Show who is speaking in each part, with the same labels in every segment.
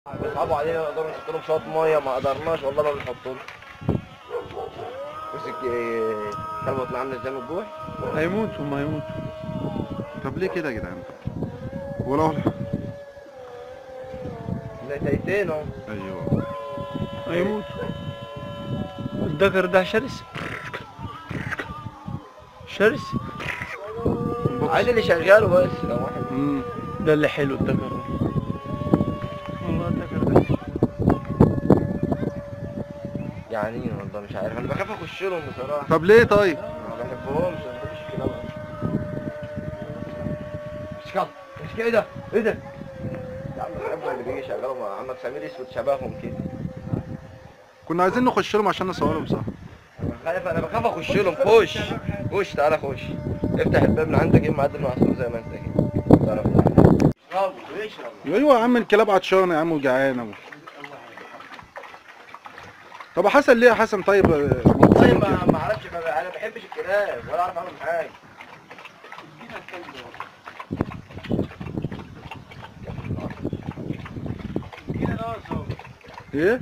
Speaker 1: بيصعبوا علينا نقدر نحط لهم شويه ميه ما قدرناش والله ما بنحط لهم بس كلمة عامله ازاي من الجوع
Speaker 2: هيموتوا ما هيموتوا
Speaker 3: طب ليه كده يا جدعان ولا
Speaker 1: زي تايتين اهو
Speaker 3: ايوه
Speaker 2: هيموتوا الذكر ده شرس شرس
Speaker 1: عايز اللي شغاله بس لو واحد
Speaker 3: امم
Speaker 2: ده اللي حلو الذكر ده والله الذكر ده
Speaker 1: يعني والله مش عارف انا بخاف اخش لهم بصراحه
Speaker 3: طب ليه طيب
Speaker 1: ما بحبهمش ما بحبش الكلام مش كده مش كده ايه ده ايه ده يا عم بحب اللي بيجي يشغلوا مع عمك سمير اسود شبههم كده
Speaker 3: كنا عايزين نخش لهم عشان نصورهم صح
Speaker 1: انا خايف انا بخاف اخش لهم خش خش تعالى خش افتح الباب من عندك ايه معدل معصور زي ما انت كده تعرف اشربوا اشربوا
Speaker 3: ايوه يا عم الكلاب عطشانه يا عم وجعانه طب يا حسن ليه يا حسن طيب آه،
Speaker 1: والله
Speaker 3: مبسوط
Speaker 1: ما
Speaker 3: كده؟
Speaker 1: ما اعرفش ما- انا ما بحبش الكلاب ولا اعرف عنهم حاجه
Speaker 3: ايه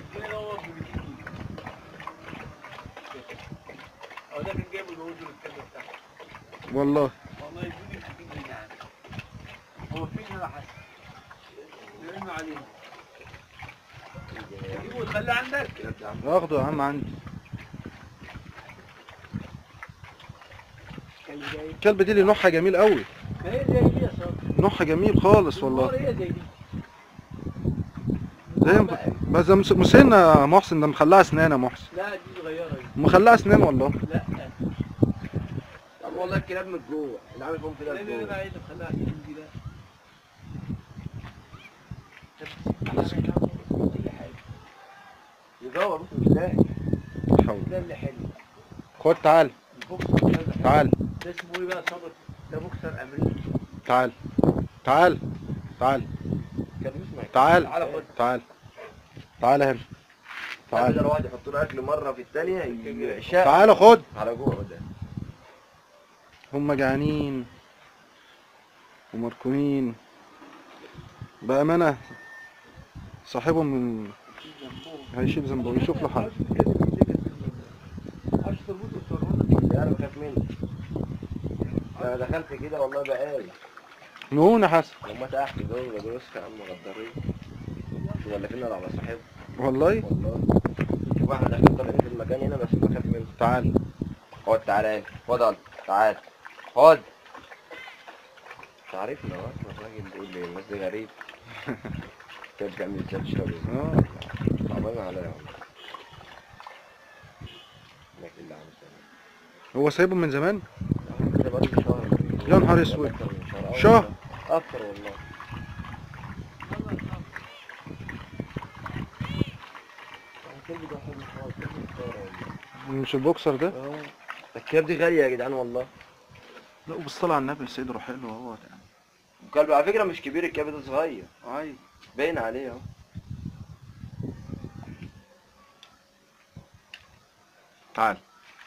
Speaker 2: هو ده كان جايبه الوجه الكلمه بتاعته
Speaker 3: والله
Speaker 2: والله يجيب لي في يعني هو فين يا حسن؟ لانه عليه تجيبه وتخليه عندك
Speaker 3: اخده يا عم عندي الكلب دي اللي نوعها جميل قوي
Speaker 2: ما هي زي دي يا صاحبي
Speaker 3: نوعها جميل خالص والله
Speaker 2: هي زي دي
Speaker 3: زي بس ده مس- مسنة يا محسن ده مخليها اسنان يا محسن
Speaker 2: لا دي صغيره دي
Speaker 3: مخليها اسنان والله
Speaker 2: لا
Speaker 1: طب والله الكلاب من جوه اللي عامل فيهم كده
Speaker 2: لا
Speaker 1: من
Speaker 2: لا
Speaker 1: جوه
Speaker 2: لا عايز تخليها عشان دي لا
Speaker 1: يدور بص مش لاقي
Speaker 3: حول
Speaker 2: ده اللي حلو
Speaker 3: خد تعال
Speaker 2: البوكسر ده ده
Speaker 3: تعال
Speaker 2: ده اسمه ايه بقى صبر ده بوكسر امريكي
Speaker 3: تعال تعال تعال
Speaker 1: كان اسمع
Speaker 3: تعال
Speaker 1: تعالى خد
Speaker 3: تعال تعال هنا
Speaker 1: تعال
Speaker 3: تعال
Speaker 1: ده واحد يحط له اكل مره في الثانيه يعشق
Speaker 3: تعال خد
Speaker 1: على جوه ده
Speaker 3: هم جعانين ومركونين بأمانة صاحبهم من هيشيل ذنبه يشوف له حل
Speaker 2: عايز تربطه وتورونه
Speaker 1: انا بخاف منه انا دخلت كده والله بقالي
Speaker 3: نون يا حسن
Speaker 1: هما تحت دول دول يا عم غدارين ولا فينا على صاحب
Speaker 3: والله
Speaker 1: والله شوف احنا داخلين طالعين في المكان هنا بس بخاف منه
Speaker 3: تعال
Speaker 1: خد تعالى اتفضل تعال خد تعرفنا اصلا الراجل بيقول لي الناس دي غريب ترجع من الجبل
Speaker 3: اه
Speaker 1: صعبان عليا والله لكن اللي عم سنة
Speaker 3: هو سايبهم من زمان
Speaker 1: كده بقالي شهر
Speaker 3: يا نهار اسود.
Speaker 1: أكتر من شهر أه
Speaker 3: شهر؟
Speaker 1: والله. اكتر والله الكلب ده حلو خالص، كلب محترم والله.
Speaker 3: مش البوكسر ده
Speaker 1: اه الكلاب دي غالية يا جدعان والله
Speaker 3: لا وبالصلاة على النبي صدره حلو اهو يعني
Speaker 1: الكلب على فكرة مش كبير الكلب ده صغير
Speaker 3: اي
Speaker 1: باين عليه اهو
Speaker 3: تعال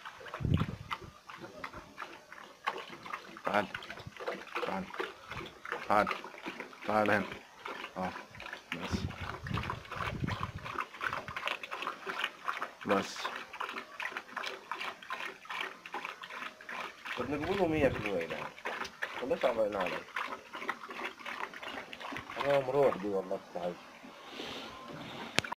Speaker 3: تعال تعال تعال تعال هنا اه بس بس
Speaker 1: طب نجيبوا له 100 كيلو يا جدعان والله صعبان عليا انا مروح دي والله كنت عايز